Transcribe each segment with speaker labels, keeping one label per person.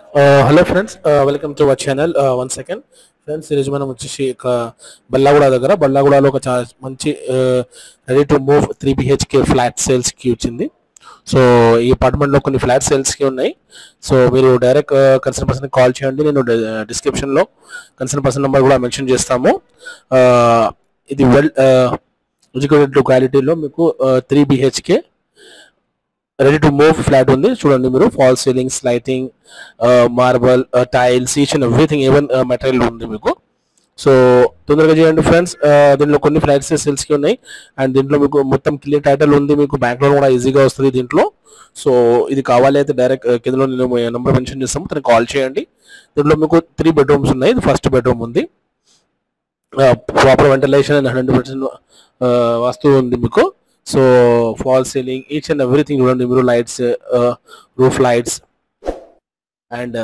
Speaker 1: hello friends welcome to our channel one second friends ఈరోజు మనం వచ్చేసి ఒక బల్లాగూడ దగ్గర బల్లాగూడలో ఒక చాలా మంచి ready to move three BHK flat సేల్స్కి వచ్చింది సో ఈ అపార్ట్మెంట్లో కొన్ని ఫ్లాట్ సేల్స్కి ఉన్నాయి సో మీరు డైరెక్ట్ కన్సర్న్ పర్సన్ కాల్ చేయండి నేను డిస్క్రిప్షన్లో కన్సర్న్ పర్సన్ నెంబర్ కూడా మెన్షన్ చేస్తాము Uh, ఇది వెల్ ఎడ్యుకేటెడ్ క్వాలిటీలో మీకు three BHK ready to move flat ఉంది చూడండి మీరు fall ceilings lighting marble tiles each and everything even material ఉంది మీకు సో తొందరగా చేయండి ఫ్రెండ్స్ దీంట్లో కొన్ని ఫ్లాట్స్ సేల్స్కి ఉన్నాయి అండ్ దీంట్లో మీకు మొత్తం క్లియర్ టైటిల్ ఉంది మీకు బ్యాంక్ లోన్ కూడా ఈజీగా వస్తుంది దీంట్లో సో ఇది కావాలి అయితే డైరెక్ట్ కిందలో నేను నెంబర్ మెన్షన్ చేస్తాము తనకి కాల్ చేయండి దీంట్లో మీకు త్రీ బెడ్రూమ్స్ ఉన్నాయి ఇది ఫస్ట్ బెడ్రూమ్ ఉంది proper ventilation and hundred percent వస్తువు ఉంది మీకు so fall ceiling each and everything చూడండి మీరు lights roof lights and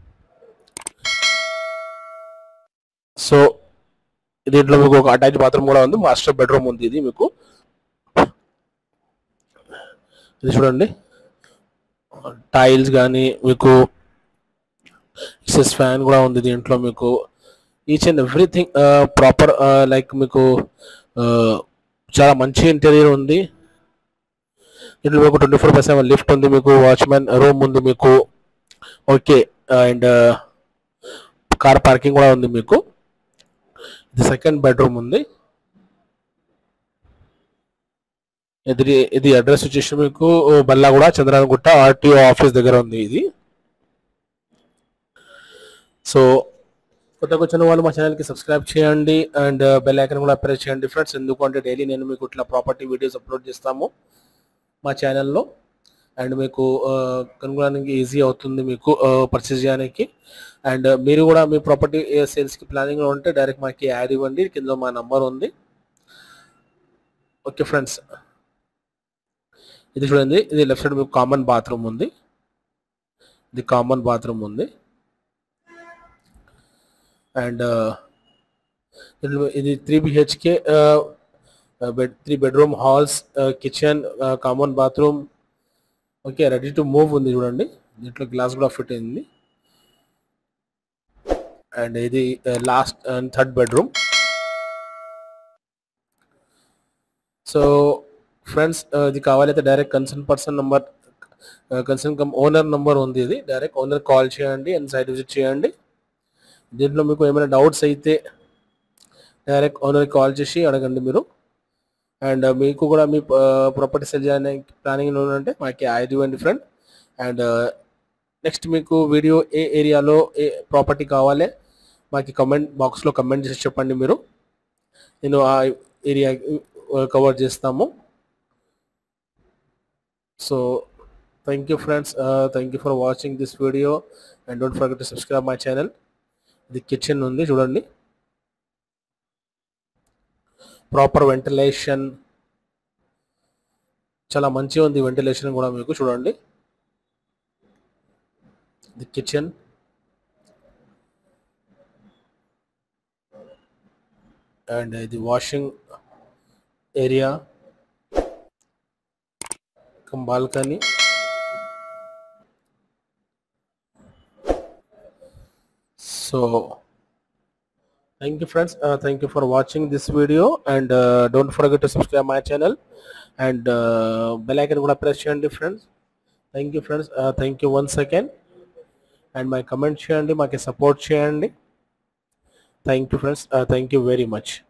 Speaker 1: so దీంట్లో మీకు ఒక అటాచ్ బాత్రూమ్ కూడా ఉంది మాస్టర్ బెడ్రూమ్ ఉంది ఇది మీకు ఇది చూడండి టైల్స్ కానీ మీకు ఎక్సెస్ ఫ్యాన్ కూడా ఉంది దీంట్లో మీకు each and everything proper like మీకు uh, చాలా మంచి ఇంటీరియర్ ఉంది ఇంట్లో మీకు twenty four by seven lift ఉంది మీకు వాచ్మెన్ రూమ్ ఉంది మీకు ఓకే అండ్ కార్ పార్కింగ్ కూడా ఉంది మీకు ఇది సెకండ్ బెడ్రూమ్ ఉంది ఇది ఇది అడ్రస్ వచ్చేసి మీకు బల్లాగూడ చంద్రానగుట్ట ఆర్టీఓ ఆఫీస్ దగ్గర ఉంది ఇది సో కొత్తగా వచ్చిన వాళ్ళు మా ఛానల్కి సబ్స్క్రైబ్ చేయండి అండ్ బెల్ ఐకన్ కూడా ప్రెస్ చేయండి ఫ్రెండ్స్ ఎందుకంటే డైలీ నేను మీకు ఇట్లా ప్రాపర్టీ వీడియోస్ అప్లోడ్ చేస్తాము మా ఛానల్లో అండ్ మీకు కనుగొనడానికి ఈజీ అవుతుంది మీకు పర్చేస్ చేయడానికి అండ్ మీరు కూడా మీ ప్రాపర్టీ సేల్స్కి ప్లానింగ్లో ఉంటే డైరెక్ట్ మాకు యాడ్ ఇవ్వండి కింద మా నంబర్ ఉంది ఓకే ఫ్రెండ్స్ ఇది చూడండి ఇది లెఫ్ట్ సైడ్ మీకు కామన్ బాత్రూమ్ ఉంది ఇది కామన్ బాత్రూమ్ ఉంది అండ్ ఇది three BHK bed three bedroom halls kitchen common bathroom okay ready to move ఉంది చూడండి దీంట్లో గ్లాస్ కూడా ఫిట్ అయింది అండ్ ఇది last and third bedroom so friends ఇది కావాలైతే direct concern person number concern come owner number ఉంది ఇది డైరెక్ట్ ఓనర్ కాల్ చేయండి అండ్ సైట్ విజిట్ చేయండి దీంట్లో మీకు ఏమైనా డౌట్స్ అయితే డైరెక్ట్ ఓనర్కి కాల్ చేసి అడగండి మీరు అండ్ మీకు కూడా మీ ప్రాపర్టీ సెల్ చేయడానికి ప్లానింగ్ అంటే మాకు ఐదు ఇవ్వండి ఫ్రెండ్ అండ్ నెక్స్ట్ మీకు వీడియో ఏ ఏరియాలో ఏ ప్రాపర్టీ కావాలి మాకు కమెంట్ బాక్స్లో కమెంట్ చేసి చెప్పండి మీరు నేను ఆ ఏరియా కవర్ చేస్తాము so thank you friends thank you for watching this video and don't forget to subscribe my channel ఇది కిచెన్ ఉంది చూడండి ప్రాపర్ వెంటిలేషన్ చాలా మంచిగా ఉంది వెంటిలేషన్ కూడా మీకు చూడండి ఇది కిచెన్ అండ్ ఇది washing area balcony so thank you friends uh, thank you for watching this video and uh, don't forget to subscribe my channel and uh, bell icon కూడా press చేయండి friends thank you friends uh, thank you once again and my comment చేయండి మాకు support చేయండి thank you friends thank you very much